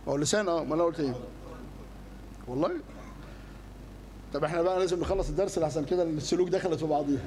هو لسان اه ما انا قلت ايه والله طب احنا بقى لازم نخلص الدرس لحسن كده السلوك دخلت في بعضيها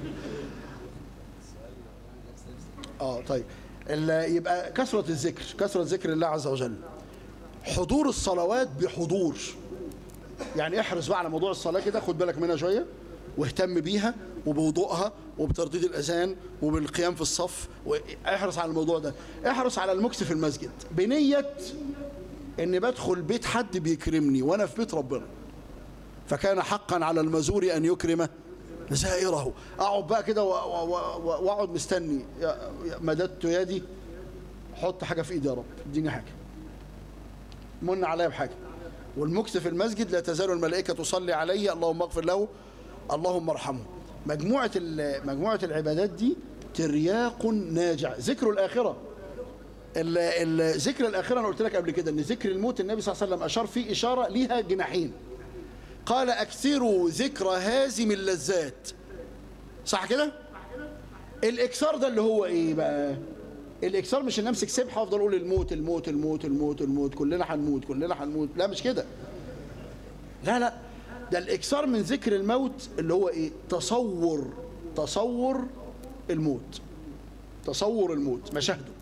اه طيب ال- يبقى كثرة الذكر كثرة ذكر الله عز وجل حضور الصلوات بحضور يعني احرص بقى على موضوع الصلاة كده خد بالك منها شوية واهتم بيها وبوضوءها وبترديد الأذان وبالقيام في الصف واحرص على الموضوع ده احرص على المكس في المسجد بنية ان بدخل بيت حد بيكرمني وانا في بيت ربنا فكان حقا على المزور ان يكرم زائره اقعد بقى كده و- و- و- واقعد مستني يا- يا- مددت يدي حط حاجه في ايدي يا رب اديني حاجه من عليا بحاجه والمكث في المسجد لا تزال الملائكه تصلي علي اللهم اغفر له اللهم ارحمه مجموعه ال- مجموعه العبادات دي ترياق ناجع ذكر الاخره ال- ال- ذكر الاخره انا قلت لك قبل كده ان ذكر الموت النبي صلى الله عليه وسلم اشار فيه اشاره ليها جناحين قال اكثروا ذكر هازم اللذات صح كده الاكثار ده اللي هو ايه بقى الاكثار مش ان امسك سبحه وافضل اقول الموت الموت الموت الموت الموت كلنا هنموت كلنا هنموت لا مش كده لا لا ده الاكثار من ذكر الموت اللي هو ايه تصور تصور الموت تصور الموت مشاهده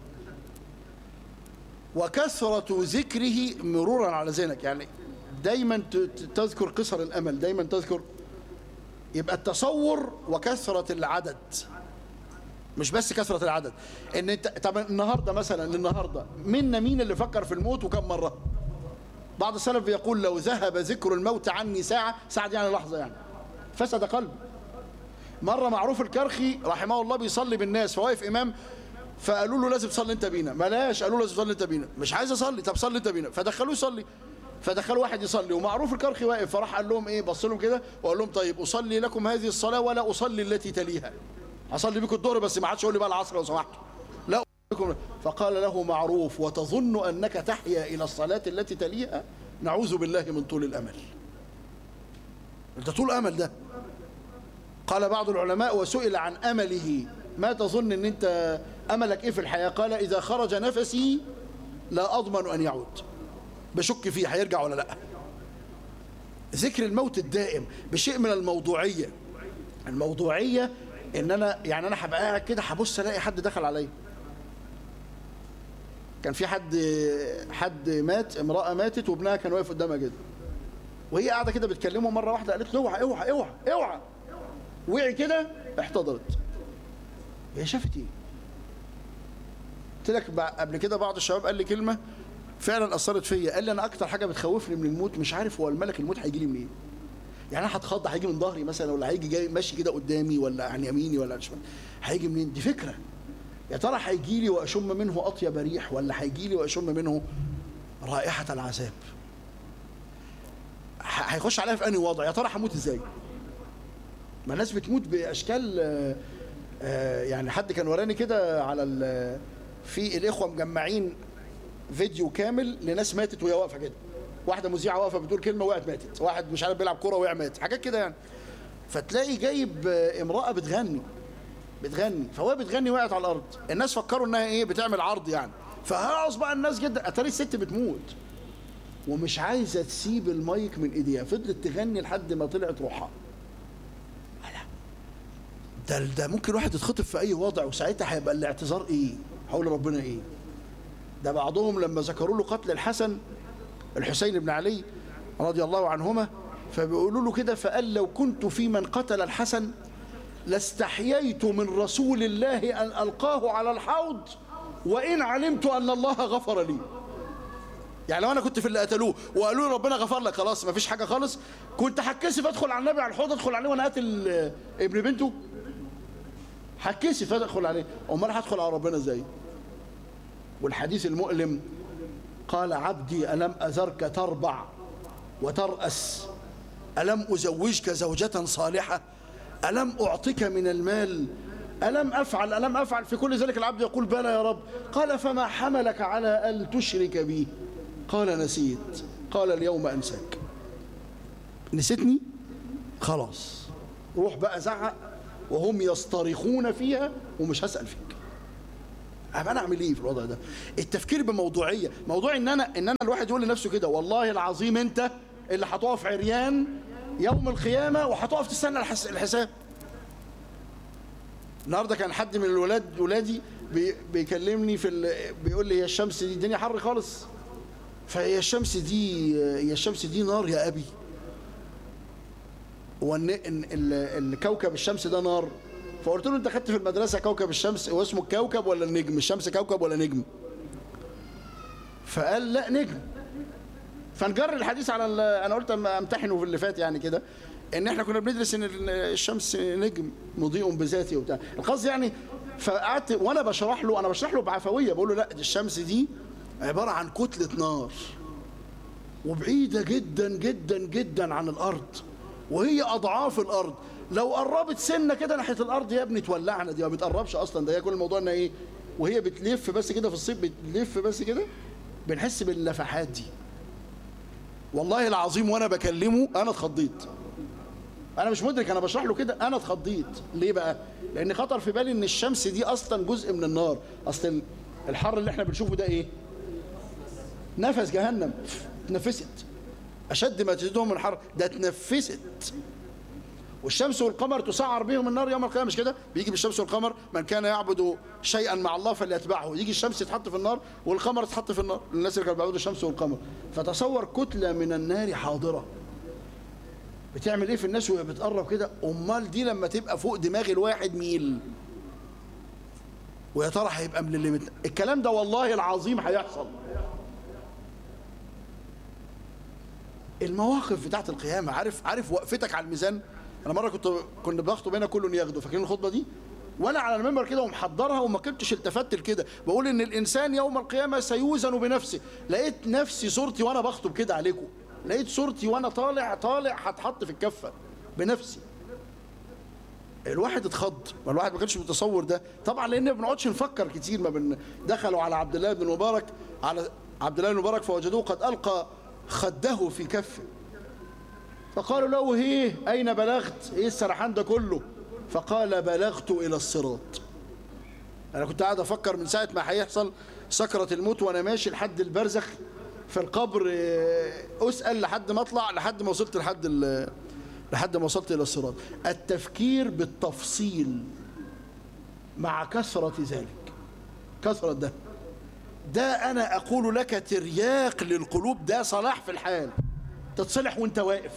وكثرة ذكره مرورا على ذهنك يعني دايما ت- ت- تذكر قصر الأمل دايما تذكر يبقى التصور وكثرة العدد مش بس كثرة العدد ان انت طب النهارده مثلا النهارده منا مين اللي فكر في الموت وكم مرة بعض السلف بيقول لو ذهب ذكر الموت عني ساعة ساعة دي يعني لحظة يعني فسد قلبي مرة معروف الكرخي رحمه الله بيصلي بالناس فواقف إمام فقالوا له لازم تصلي انت بينا بلاش قالوا له لازم تصلي انت بينا مش عايز اصلي طب صلي انت بينا فدخلوه يصلي فدخلوا واحد يصلي ومعروف الكرخي واقف فراح قال لهم ايه بص لهم كده وقال لهم طيب اصلي لكم هذه الصلاه ولا اصلي التي تليها اصلي بكم الظهر بس ما عادش يقول لي بقى العصر لو سمحتوا لا بكم فقال له معروف وتظن انك تحيا الى الصلاه التي تليها نعوذ بالله من طول الامل انت طول امل ده قال بعض العلماء وسئل عن امله ما تظن ان انت املك ايه في الحياه قال اذا خرج نفسي لا اضمن ان يعود بشك فيه هيرجع ولا لا ذكر الموت الدائم بشيء من الموضوعيه الموضوعيه ان انا يعني انا هبقى قاعد كده هبص الاقي حد دخل عليا كان في حد حد مات امراه ماتت وابنها كان واقف قدامها كده وهي قاعده كده بتكلمه مره واحده قالت له اوعى اوعى اوعى اوعى وقع كده احتضرت هي شافت ايه قلت لك بع- قبل كده بعض الشباب قال لي كلمه فعلا اثرت فيا قال لي انا اكتر حاجه بتخوفني من الموت مش عارف هو الملك الموت هيجي لي منين يعني انا هتخض هيجي من ظهري مثلا ولا هيجي جاي ماشي كده قدامي ولا عن يميني ولا عن شمالي هيجي منين دي فكره يا ترى هيجي لي واشم منه اطيب ريح ولا هيجي لي واشم منه رائحه العذاب ه- هيخش عليا في انهي وضع يا ترى هموت ازاي ما الناس بتموت باشكال آه، آه، يعني حد كان وراني كده على ال- في الاخوه مجمعين فيديو كامل لناس ماتت وهي واقفه كده واحده مذيعه واقفه بتقول كلمه وقعت ماتت واحد مش عارف بيلعب كوره وقع مات حاجات كده يعني فتلاقي جايب آه، امراه بتغني بتغني فهو بتغني وقعت على الارض الناس فكروا انها ايه بتعمل عرض يعني فهقص بقى الناس جدا اتاري الست بتموت ومش عايزه تسيب المايك من ايديها فضلت تغني لحد ما طلعت روحها ده ده ممكن واحد يتخطف في اي وضع وساعتها هيبقى الاعتذار ايه حول ربنا ايه ده بعضهم لما ذكروا له قتل الحسن الحسين بن علي رضي الله عنهما فبيقولوا له كده فقال لو كنت في من قتل الحسن لاستحييت من رسول الله ان القاه على الحوض وان علمت ان الله غفر لي يعني لو انا كنت في اللي قتلوه وقالوا لي ربنا غفر لك خلاص ما فيش حاجه خالص كنت هتكسف ادخل على النبي على الحوض ادخل عليه وانا قاتل آه، ابن بنته هتكسف ادخل عليه امال هدخل على ربنا ازاي والحديث المؤلم قال عبدي الم اذرك تربع وتراس الم ازوجك زوجه صالحه الم اعطك من المال الم افعل الم افعل في كل ذلك العبد يقول بلى يا رب قال فما حملك على ان تشرك بي قال نسيت قال اليوم انساك نسيتني خلاص روح بقى زعق وهم يصطرخون فيها ومش هسأل فيك ابقى انا اعمل ايه في الوضع ده التفكير بموضوعيه موضوع ان انا ان انا الواحد يقول لنفسه كده والله العظيم انت اللي هتقف عريان يوم القيامه وهتقف تستنى الحس- الحساب النهارده كان حد من الولاد ولادي بي بيكلمني في ال... بيقول لي هي الشمس دي الدنيا حر خالص فهي الشمس دي هي الشمس دي نار يا ابي هو الن- ال- ال- الكوكب الشمس ده نار فقلت له انت خدت في المدرسه كوكب الشمس هو اسمه الكوكب ولا النجم الشمس كوكب ولا نجم فقال لا نجم فنجر الحديث على ال- انا قلت اما امتحنه في اللي فات يعني كده ان احنا كنا بندرس ان ال- الشمس نجم مضيء بذاته وبتاع القصد يعني فقعدت وانا بشرح له انا بشرح له بعفويه بقول له لا دي الشمس دي عباره عن كتله نار وبعيده جدا جدا جدا عن الارض وهي اضعاف الارض لو قربت سنه كده ناحيه الارض يا ابني تولعنا دي ما بتقربش اصلا ده هي كل الموضوع انها ايه وهي بتلف بس كده في الصيف بتلف بس كده بنحس باللفحات دي والله العظيم وانا بكلمه انا اتخضيت انا مش مدرك انا بشرح له كده انا اتخضيت ليه بقى لان خطر في بالي ان الشمس دي اصلا جزء من النار اصل الحر اللي احنا بنشوفه ده ايه نفس جهنم اتنفست اشد ما تزيدهم من الحر ده اتنفست والشمس والقمر تسعر بهم النار يوم القيامه مش كده بيجي بالشمس والقمر من كان يعبد شيئا مع الله فليتبعه يجي الشمس تتحط في النار والقمر تتحط في النار الناس اللي كانوا بيعبدوا الشمس والقمر فتصور كتله من النار حاضره بتعمل ايه في الناس وهي بتقرب كده امال دي لما تبقى فوق دماغ الواحد ميل ويا ترى هيبقى من اللي مت... الكلام ده والله العظيم هيحصل المواقف بتاعت القيامة عارف عارف وقفتك على الميزان أنا مرة كنت كنا بخطب هنا كله ياخده فاكرين الخطبة دي وأنا على المنبر كده ومحضرها وما كنتش التفت لكده بقول إن الإنسان يوم القيامة سيوزن بنفسه لقيت نفسي صورتي وأنا بخطب كده عليكم لقيت صورتي وأنا طالع طالع هتحط في الكفة بنفسي الواحد اتخض ما الواحد ما كانش متصور ده طبعا لان ما بنقعدش نفكر كتير ما بن دخلوا على عبد الله بن المبارك على عبد الله بن المبارك فوجدوه قد القى خده في كفه فقالوا له ايه اين بلغت ايه السرحان ده كله فقال بلغت الى الصراط انا كنت قاعد افكر من ساعه ما هيحصل سكره الموت وانا ماشي لحد البرزخ في القبر آه، اسال لحد ما اطلع لحد ما وصلت لحد ال- لحد ما وصلت الى الصراط التفكير بالتفصيل مع كثره ذلك كثره ده ده انا اقول لك ترياق للقلوب ده صلاح في الحال تتصلح وانت واقف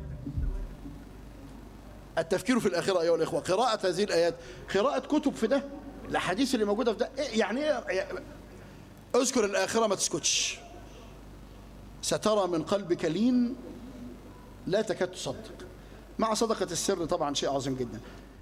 التفكير في الآخرة أيها الإخوة قراءة هذه الآيات قراءة كتب في ده الأحاديث اللي موجودة في ده إيه يعني إيه اذكر الآخرة ما تسكتش سترى من قلبك لين لا تكاد تصدق مع صدقة السر طبعا شيء عظيم جدا